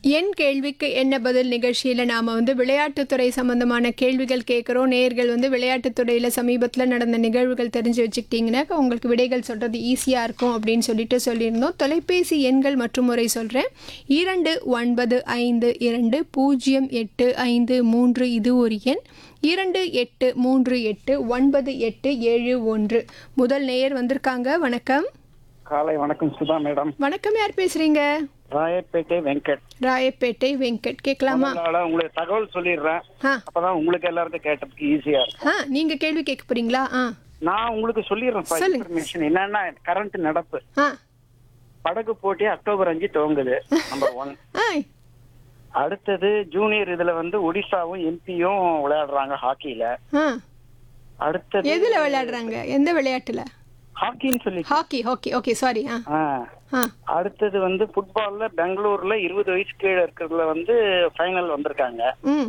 என் கேள்விக்கு என்ன பதில் நிகழ்ச்சியில் நாம் வந்து விளையாட்டுத்துறை சம்மந்தமான கேள்விகள் கேட்குறோம் நேர்கள் வந்து விளையாட்டுத்துறையில் சமீபத்தில் நடந்த நிகழ்வுகள் தெரிஞ்சு வச்சுக்கிட்டிங்கன்னா உங்களுக்கு விடைகள் சொல்கிறது ஈஸியாக இருக்கும் அப்படின்னு சொல்லிட்டு சொல்லியிருந்தோம் தொலைபேசி எண்கள் மற்றும் முறை சொல்கிறேன் இரண்டு ஒன்பது ஐந்து இரண்டு பூஜ்ஜியம் எட்டு ஐந்து மூன்று இது ஒரு எண் இரண்டு எட்டு மூன்று எட்டு ஒன்பது எட்டு ஏழு ஒன்று முதல் நேயர் வந்திருக்காங்க வணக்கம் காலை வணக்கம் சுதா மேடம் வணக்கம் யார் பேசுகிறீங்க ராயப்பேட்டை வெங்கட் ராயப்பேட்டை வெங்கட் கேட்கலாமா முதல்ல உங்களுக்கு தகவல் சொல்லிடுறேன் ஆ அப்பதான் உங்களுக்கு எல்லாருக்கும் கேட்டதுக்கு ஈஸியா இருக்கும் ஆ நீங்க கேள்வி கேட்க போறீங்களா ஆ நான் உங்களுக்கு சொல்லிடுறேன் சொல்லு. இன்ஃபர்மேஷன் என்னன்னா கரண்ட் நடப்பு ஆ படகு போட்டி அக்டோபர் அஞ்சு துவங்குது நம்பர் ஒன் ஆ அடுத்தது ஜூனியர் இதுல வந்து ஒடிசாவும் எம்பியும் விளையாடுறாங்க ஹாக்கில ஆ அடுத்தது எதுல விளையாடுறாங்க எந்த விளையாட்டுல ஹாக்கின்னு சொல்லி ஹாக்கி ஹாக்கி ஓகே சாரி ஆ ஆ. ஆ அடுத்தது வந்து ஃபுட்பால்ல பெங்களூர்ல இருபது வயசு கீழே இருக்கிறதுல வந்து ஃபைனல் வந்திருக்காங்க ம்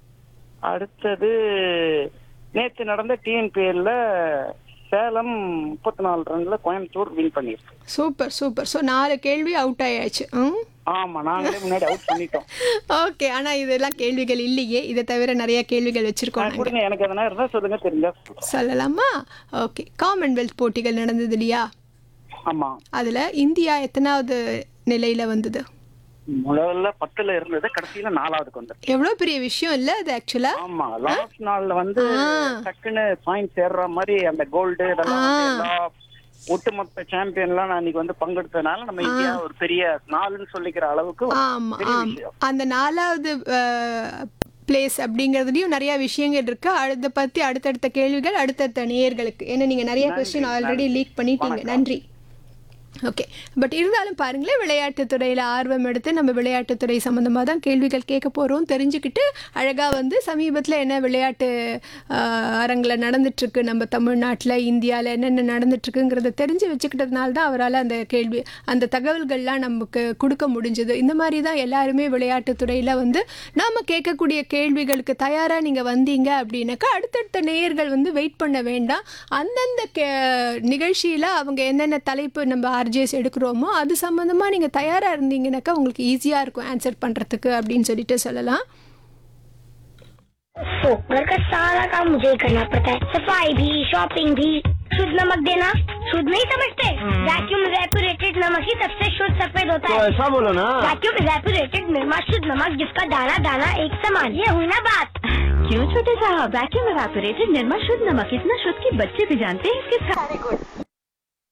அடுத்தது நேத்து நடந்த டிஎன்பிஎல்ல சேலம் முப்பத்தி நாலு ரன்ல கோயம்புத்தூர் வின் பண்ணிருக்கு சூப்பர் சூப்பர் ஸோ நாலு கேள்வி அவுட் ஆயாச்சு ம் ஆமா நாங்களே முன்னாடி அவுட் பண்ணிட்டோம் ஓகே ஆனா இதெல்லாம் கேள்விகள் இல்லையே இதை தவிர நிறைய கேள்விகள் வச்சிருக்கோம் நாங்க கொடுங்க எனக்கு எதனா இருந்தா சொல்லுங்க தெரிஞ்சா சொல்றேன். சொல்லலாமா ஓகே காமன்வெல்த் போட்டிகள் நடந்தது இல்லையா ஆமா அதுல இந்தியா எத்தனாவது நிலையில வந்தது முதல்ல பத்துல இருந்தது கடைசியில நாலாவதுக்கு வந்துருக்கு எவ்வளோ பெரிய விஷயம் இல்லை அது ஆக்சுவலா ஆமா லாஸ்ட் நாள்ல வந்து டக்குன்னு பாயிண்ட் சேர்ற மாதிரி அந்த கோல்டு இதெல்லாம் வந்து எல்லா ஒட்டுமொத்த சாம்பியன்லாம் நான் இன்னைக்கு வந்து பங்கெடுத்ததுனால நம்ம இந்தியா ஒரு பெரிய நாளுன்னு சொல்லிக்கிற அளவுக்கு ஒரு ஆமா பெரிய ஆமா விஷயம் அந்த நாலாவது பிளேஸ் அப்படிங்கிறதுலயும் நிறைய விஷயங்கள் இருக்கு அதை பத்தி அடுத்தடுத்த கேள்விகள் அடுத்தடுத்த நேயர்களுக்கு ஏன்னா நீங்க நிறைய கொஸ்டின் ஆல்ரெடி லீக் பண்ணிட்டீங்க நன்றி ஓகே பட் இருந்தாலும் பாருங்களேன் விளையாட்டுத் துறையில் ஆர்வம் எடுத்து நம்ம விளையாட்டுத்துறை சம்மந்தமாக தான் கேள்விகள் கேட்க போகிறோம் தெரிஞ்சுக்கிட்டு அழகாக வந்து சமீபத்தில் என்ன விளையாட்டு ஆஹ், அரங்கில் நடந்துட்டுருக்கு நம்ம தமிழ்நாட்டில் இந்தியாவில் என்னென்ன நடந்துட்டுருக்குங்கிறத தெரிஞ்சு வச்சுக்கிட்டதுனால தான் அவரால் அந்த கேள்வி அந்த தகவல்கள்லாம் நமக்கு கொடுக்க முடிஞ்சது இந்த மாதிரி தான் எல்லாருமே விளையாட்டுத் துறையில் வந்து நாம் கேட்கக்கூடிய கேள்விகளுக்கு தயாராக நீங்கள் வந்தீங்க அப்படின்னாக்கா அடுத்தடுத்த நேயர்கள் வந்து வெயிட் பண்ண வேண்டாம் அந்தந்த கே நிகழ்ச்சியில் அவங்க என்னென்ன தலைப்பு நம்ம ஆர்ஜிஎஸ் எடுக்கிறோமோ அது சம்மந்தமாக நீங்கள் தயாராக இருந்தீங்கன்னாக்கா உங்களுக்கு ஈஸியாக இருக்கும் ஆன்சர் பண்ணுறதுக்கு அப்படின்னு சொல்லிட்டு சொல்லலாம் ओ, घर का सारा काम मुझे ही करना पड़ता है सफाई भी शॉपिंग भी शुद्ध नमक देना शुद्ध नहीं समझते वैक्यूम रेपुरेटेड नमक ही सबसे शुद्ध सफेद होता है ऐसा बोलो ना वैक्यूम रेपुरेटेड निर्मा शुद्ध नमक जिसका दाना दाना एक समान ये हुई ना बात क्यों छोटे साहब वैक्यूम एवापोरेटेड निर्मा शुद्ध नमक इतना शुद्ध कि बच्चे भी जानते हैं इसके सारे गुण